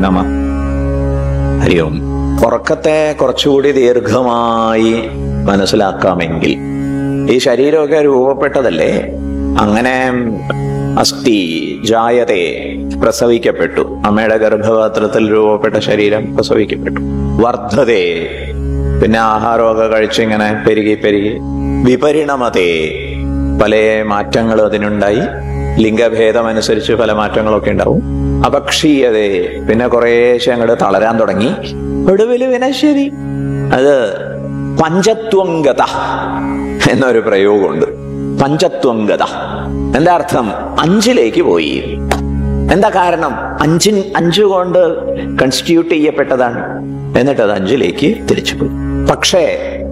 നമ ഹരി ഓം ഉറക്കത്തെ കുറച്ചുകൂടി ദീർഘമായി മനസ്സിലാക്കാമെങ്കിൽ ഈ ശരീരമൊക്കെ രൂപപ്പെട്ടതല്ലേ അങ്ങനെ അസ്ഥി ജായതേ പ്രസവിക്കപ്പെട്ടു അമ്മയുടെ ഗർഭപാത്രത്തിൽ രൂപപ്പെട്ട ശരീരം പ്രസവിക്കപ്പെട്ടു വർദ്ധതേ പിന്നെ ആഹാരമൊക്കെ കഴിച്ചിങ്ങനെ പെരുകി പെരുകി വിപരിണമതേ പല മാറ്റങ്ങളും അതിനുണ്ടായി ലിംഗഭേദം അനുസരിച്ച് പല മാറ്റങ്ങളൊക്കെ ഉണ്ടാവും അപക്ഷീയതേ പിന്നെ കുറേശ്ശെ അങ്ങോട്ട് തളരാൻ തുടങ്ങി ഒടുവിൽ വിനശ്ശേരി അത് പഞ്ചത്വംഗത എന്നൊരു പ്രയോഗമുണ്ട് പഞ്ചത്വംഗത എന്താ അർത്ഥം അഞ്ചിലേക്ക് പോയി എന്താ കാരണം അഞ്ചിൻ അഞ്ചു കൊണ്ട് കൺസ്റ്റിറ്റ്യൂട്ട് ചെയ്യപ്പെട്ടതാണ് എന്നിട്ട് അത് അഞ്ചിലേക്ക് തിരിച്ചുപോയി പക്ഷേ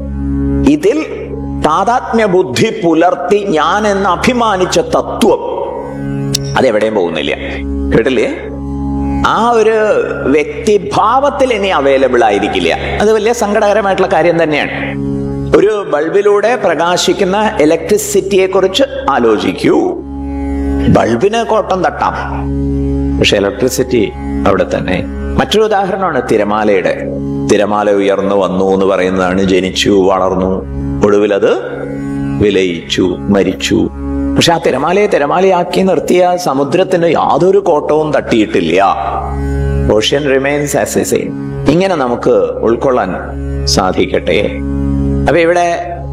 ഇതിൽ താതാത്മ്യ ബുദ്ധി പുലർത്തി ഞാൻ എന്ന് അഭിമാനിച്ച തത്വം അതെവിടെയും പോകുന്നില്ല കേട്ടില്ലേ ആ ഒരു വ്യക്തിഭാവത്തിൽ ഇനി അവൈലബിൾ ആയിരിക്കില്ല അത് വലിയ സങ്കടകരമായിട്ടുള്ള കാര്യം തന്നെയാണ് ഒരു ബൾബിലൂടെ പ്രകാശിക്കുന്ന ഇലക്ട്രിസിറ്റിയെ കുറിച്ച് ആലോചിക്കൂ ബൾബിന് കോട്ടം തട്ടാം പക്ഷെ ഇലക്ട്രിസിറ്റി അവിടെ തന്നെ മറ്റൊരു ഉദാഹരണമാണ് തിരമാലയുടെ തിരമാല ഉയർന്നു വന്നു എന്ന് പറയുന്നതാണ് ജനിച്ചു വളർന്നു ഒടുവിൽ അത് വിലയിച്ചു മരിച്ചു പക്ഷെ ആ തിരമാലയെ തിരമാലയാക്കി നിർത്തിയ സമുദ്രത്തിന് യാതൊരു കോട്ടവും തട്ടിയിട്ടില്ല ocean remains as a same ഇങ്ങനെ നമുക്ക് ഉൾക്കൊള്ളാൻ സാധിക്കട്ടെ അപ്പൊ ഇവിടെ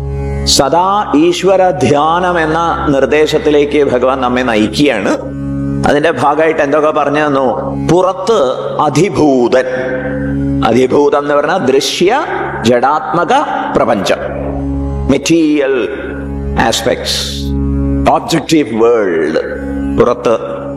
സദാ ഈശ്വര ധ്യാനം എന്ന നിർദ്ദേശത്തിലേക്ക് ഭഗവാൻ നമ്മെ നയിക്കുകയാണ് അതിന്റെ ഭാഗമായിട്ട് എന്തൊക്കെ പറഞ്ഞു തന്നു പുറത്ത് അധിഭൂതൻ അധിഭൂതം എന്ന് പറഞ്ഞാൽ ദൃശ്യ ജഡാത്മക പ്രപഞ്ചം മെറ്റീരിയൽ ആസ്പെക്ട്സ് ഓബ്ജക്റ്റീവ് വേൾഡ് പുറത്ത്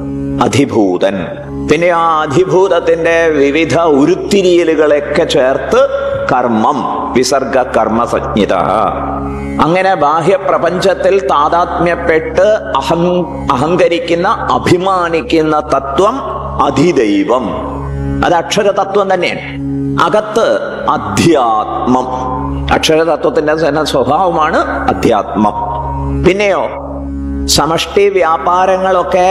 അധിഭൂതൻ പിന്നെ ആ അധിഭൂതത്തിന്റെ വിവിധ ഉരുത്തിരിയലുകളൊക്കെ ചേർത്ത് കർമ്മം വിസർഗ കർമ്മസജ്ഞിത അങ്ങനെ ബാഹ്യപ്രപഞ്ചത്തിൽ താതാത്മ്യപ്പെട്ട് അഹം അഹങ്കരിക്കുന്ന അഭിമാനിക്കുന്ന തത്വം അധിദൈവം അത് അക്ഷരതത്വം തന്നെയാണ് അകത്ത് അധ്യാത്മം അക്ഷരതത്വത്തിന്റെ തന്നെ സ്വഭാവമാണ് അധ്യാത്മം പിന്നെയോ സമഷ്ടി വ്യാപാരങ്ങളൊക്കെ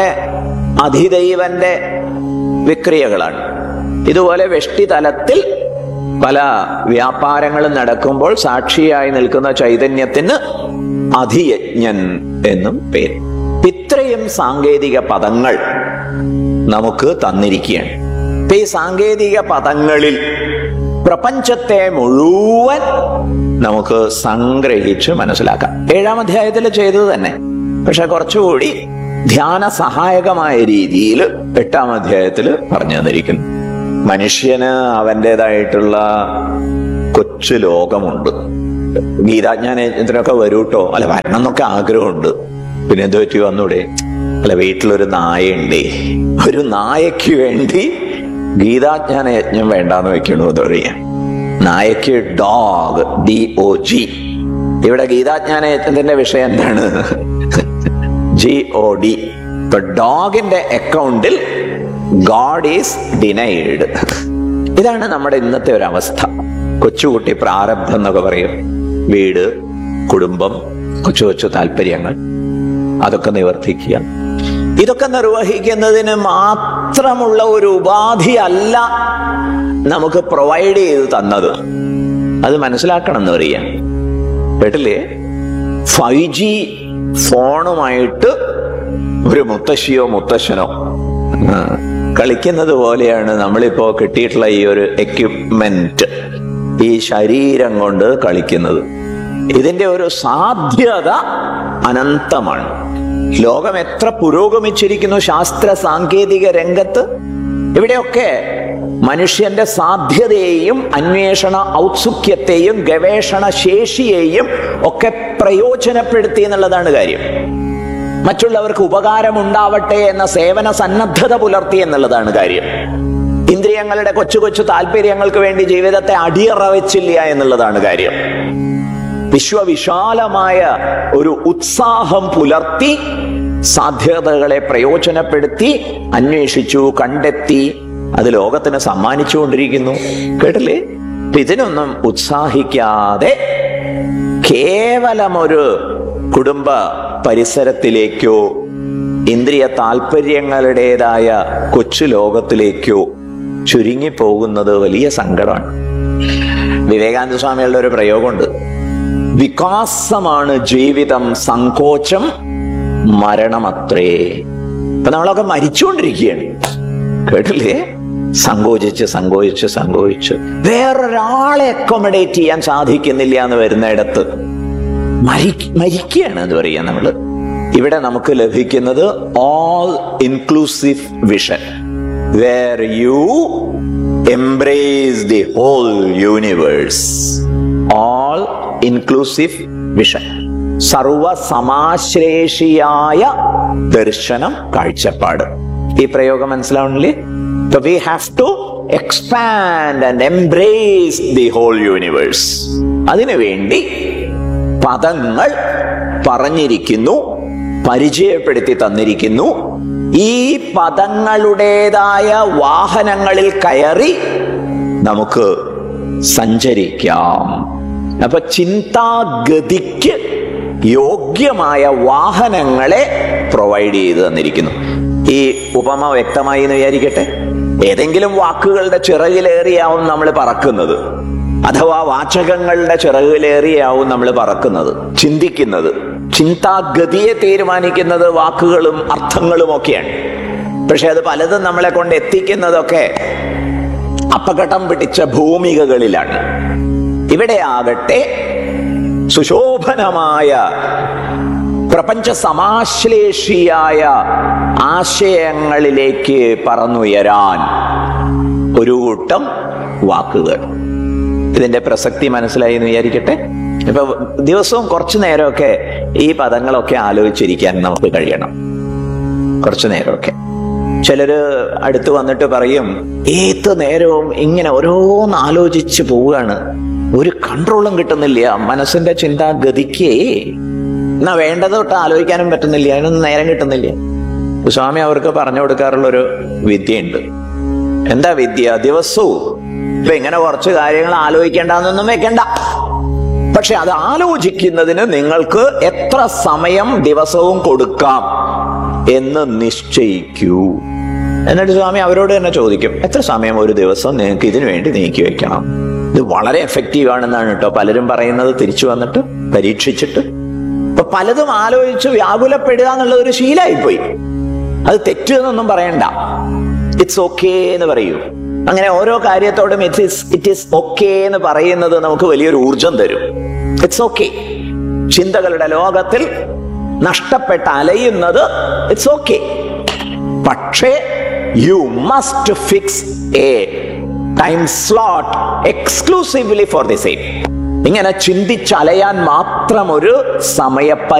അധിദൈവന്റെ വിക്രിയകളാണ് ഇതുപോലെ വെഷ്ടി തലത്തിൽ പല വ്യാപാരങ്ങളും നടക്കുമ്പോൾ സാക്ഷിയായി നിൽക്കുന്ന ചൈതന്യത്തിന് അധിയജ്ഞൻ എന്നും പേര് ഇത്രയും സാങ്കേതിക പദങ്ങൾ നമുക്ക് തന്നിരിക്കുകയാണ് ഇപ്പൊ ഈ സാങ്കേതിക പദങ്ങളിൽ പ്രപഞ്ചത്തെ മുഴുവൻ നമുക്ക് സംഗ്രഹിച്ച് മനസ്സിലാക്കാം ഏഴാം അധ്യായത്തിൽ ചെയ്തത് തന്നെ പക്ഷെ കുറച്ചുകൂടി ധ്യാന സഹായകമായ രീതിയിൽ എട്ടാം അധ്യായത്തിൽ പറഞ്ഞു തന്നിരിക്കുന്നു മനുഷ്യന് അവൻ്റെതായിട്ടുള്ള കൊച്ചു ലോകമുണ്ട് ഗീതാജ്ഞാനത്തിനൊക്കെ വരൂട്ടോ അല്ല വരണം എന്നൊക്കെ ആഗ്രഹമുണ്ട് പിന്നെ എന്ത് പറ്റി വന്നൂടെ അല്ല വീട്ടിലൊരു നായയുണ്ടേ ഒരു നായയ്ക്ക് വേണ്ടി ഗീതാജ്ഞാന യജ്ഞം വേണ്ടാന്ന് വെക്കണു എന്ന് പറയാം നായയ്ക്ക് ഡോഗ് ഡി ഒ ജി ഇവിടെ ഗീതാജ്ഞാന യജ്ഞത്തിന്റെ വിഷയം എന്താണ് ജി ഒ ഡി ഇപ്പൊ ഡോഗിന്റെ അക്കൗണ്ടിൽ ഗോഡ് ഈസ് ഡിനൈഡ് ഇതാണ് നമ്മുടെ ഇന്നത്തെ ഒരു അവസ്ഥ കൊച്ചുകുട്ടി പ്രാരബ്ധം എന്നൊക്കെ പറയും വീട് കുടുംബം കൊച്ചു കൊച്ചു താല്പര്യങ്ങൾ അതൊക്കെ നിവർത്തിക്കുക ഇതൊക്കെ നിർവഹിക്കുന്നതിന് മാത്രമുള്ള ഒരു ഉപാധി അല്ല നമുക്ക് പ്രൊവൈഡ് ചെയ്ത് തന്നത് അത് മനസ്സിലാക്കണം എന്ന് പറയാം കേട്ടില്ലേ ഫൈവ് ജി ഫോണുമായിട്ട് ഒരു മുത്തശ്ശിയോ മുത്തശ്ശനോ ആ, കളിക്കുന്നത് പോലെയാണ് നമ്മളിപ്പോ കിട്ടിയിട്ടുള്ള ഈ ഒരു എക്യുപ്മെന്റ് ഈ ശരീരം കൊണ്ട് കളിക്കുന്നത് ഇതിന്റെ ഒരു സാധ്യത അനന്തമാണ് ലോകം എത്ര പുരോഗമിച്ചിരിക്കുന്നു ശാസ്ത്ര സാങ്കേതിക രംഗത്ത് ഇവിടെയൊക്കെ മനുഷ്യന്റെ സാധ്യതയെയും അന്വേഷണ ഔത്സുക്യത്തെയും ഗവേഷണ ശേഷിയെയും ഒക്കെ പ്രയോജനപ്പെടുത്തി എന്നുള്ളതാണ് കാര്യം മറ്റുള്ളവർക്ക് ഉപകാരമുണ്ടാവട്ടെ എന്ന സേവന സന്നദ്ധത പുലർത്തി എന്നുള്ളതാണ് കാര്യം ഇന്ദ്രിയങ്ങളുടെ കൊച്ചു കൊച്ചു താല്പര്യങ്ങൾക്ക് വേണ്ടി ജീവിതത്തെ അടിയറ വെച്ചില്ല എന്നുള്ളതാണ് കാര്യം വിശ്വവിശാലമായ ഒരു ഉത്സാഹം പുലർത്തി സാധ്യതകളെ പ്രയോജനപ്പെടുത്തി അന്വേഷിച്ചു കണ്ടെത്തി അത് ലോകത്തിന് സമ്മാനിച്ചുകൊണ്ടിരിക്കുന്നു കേട്ടില്ലേ അപ്പൊ ഇതിനൊന്നും ഉത്സാഹിക്കാതെ കേവലം ഒരു കുടുംബ പരിസരത്തിലേക്കോ ഇന്ദ്രിയ താല്പര്യങ്ങളുടേതായ കൊച്ചു ലോകത്തിലേക്കോ ചുരുങ്ങി പോകുന്നത് വലിയ സങ്കടമാണ് വിവേകാനന്ദ സ്വാമികളുടെ ഒരു പ്രയോഗമുണ്ട് വികാസമാണ് ജീവിതം സങ്കോചം മരണമത്രേ ഇപ്പൊ നമ്മളൊക്കെ മരിച്ചുകൊണ്ടിരിക്കുകയാണ് കേട്ടില്ലേ സങ്കോചിച്ച് സങ്കോചിച്ച് സങ്കോചിച്ച് വേറൊരാളെ അക്കോമഡേറ്റ് ചെയ്യാൻ സാധിക്കുന്നില്ല എന്ന് വരുന്നിടത്ത് മരി മരിക്കുകയാണ് എന്ന് പറയാ നമ്മള് ഇവിടെ നമുക്ക് ലഭിക്കുന്നത് all inclusive vision where you embrace the whole universe all inclusive vision സർവ സമാശ്ലേഷിയായ ദർശനം കാഴ്ചപ്പാട് ഈ പ്രയോഗം മനസ്സിലാവണില്ലേ we have to expand and embrace the whole universe അതിനുവേണ്ടി പദങ്ങൾ പറഞ്ഞിരിക്കുന്നു പരിചയപ്പെടുത്തി തന്നിരിക്കുന്നു ഈ പദങ്ങളുടേതായ വാഹനങ്ങളിൽ കയറി നമുക്ക് സഞ്ചരിക്കാം അപ്പൊ ചിന്താഗതിക്ക് യോഗ്യമായ വാഹനങ്ങളെ പ്രൊവൈഡ് ചെയ്ത് തന്നിരിക്കുന്നു ഈ ഉപമ വ്യക്തമായി എന്ന് വിചാരിക്കട്ടെ ഏതെങ്കിലും വാക്കുകളുടെ ചിറകിലേറിയാവും നമ്മൾ പറക്കുന്നത് അഥവാ വാചകങ്ങളുടെ ചിറകിലേറിയാവും നമ്മൾ പറക്കുന്നത് ചിന്തിക്കുന്നത് ചിന്താഗതിയെ തീരുമാനിക്കുന്നത് വാക്കുകളും അർത്ഥങ്ങളും ഒക്കെയാണ് പക്ഷെ അത് പലതും നമ്മളെ കൊണ്ട് എത്തിക്കുന്നതൊക്കെ അപകടം പിടിച്ച ഭൂമികകളിലാണ് ഇവിടെ ആകട്ടെ സുശോഭനമായ പ്രപഞ്ച സമാശ്ലേഷിയായ ആശയങ്ങളിലേക്ക് പറന്നുയരാൻ ഒരു കൂട്ടം വാക്കുകൾ ഇതിന്റെ പ്രസക്തി മനസ്സിലായി എന്ന് വിചാരിക്കട്ടെ ഇപ്പൊ ദിവസവും കുറച്ചു നേരമൊക്കെ ഈ പദങ്ങളൊക്കെ ആലോചിച്ചിരിക്കാൻ നമുക്ക് കഴിയണം കുറച്ചു നേരമൊക്കെ ചിലര് അടുത്ത് വന്നിട്ട് പറയും ഏത് നേരവും ഇങ്ങനെ ഓരോന്ന് ആലോചിച്ച് പോവുകയാണ് ഒരു കൺട്രോളും കിട്ടുന്നില്ല മനസ്സിന്റെ ചിന്താഗതിക്ക് എന്നാ വേണ്ടത് തൊട്ട് ആലോചിക്കാനും പറ്റുന്നില്ല അതിനൊന്നും നേരം കിട്ടുന്നില്ല സ്വാമി അവർക്ക് പറഞ്ഞു കൊടുക്കാറുള്ള ഒരു വിദ്യയുണ്ട് എന്താ വിദ്യ ദിവസവും ഇപ്പൊ ഇങ്ങനെ കുറച്ച് കാര്യങ്ങൾ ആലോചിക്കേണ്ടെന്നൊന്നും വെക്കണ്ട പക്ഷെ അത് ആലോചിക്കുന്നതിന് നിങ്ങൾക്ക് എത്ര സമയം ദിവസവും കൊടുക്കാം എന്ന് നിശ്ചയിക്കൂ എന്നിട്ട് സ്വാമി അവരോട് തന്നെ ചോദിക്കും എത്ര സമയം ഒരു ദിവസം നിങ്ങൾക്ക് ഇതിനു വേണ്ടി നീക്കി വെക്കണം ഇത് വളരെ എഫക്റ്റീവ് ആണെന്നാണ് കേട്ടോ പലരും പറയുന്നത് തിരിച്ചു വന്നിട്ട് പരീക്ഷിച്ചിട്ട് ഇപ്പൊ പലതും ആലോചിച്ച് വ്യാകുലപ്പെടുക എന്നുള്ള ഒരു ശീലമായിപ്പോയി അത് തെറ്റ് എന്നൊന്നും പറയണ്ട ഇറ്റ്സ് ഓക്കേ എന്ന് പറയൂ അങ്ങനെ ഓരോ കാര്യത്തോടും it is it is okay എന്ന് പറയുന്നത് നമുക്ക് വലിയൊരു ഊർജം തരും ഇറ്റ്സ് ഓക്കേ ചിന്തകളുടെ ലോകത്തിൽ നഷ്ടപ്പെട്ട് അലയുന്നത് ഇറ്റ്സ് ഓക്കേ പക്ഷേ you must fix a time slot exclusively for the same ഇങ്ങനെ ചിന്തിച്ചലയാൻ മാത്രം ഒരു സമയ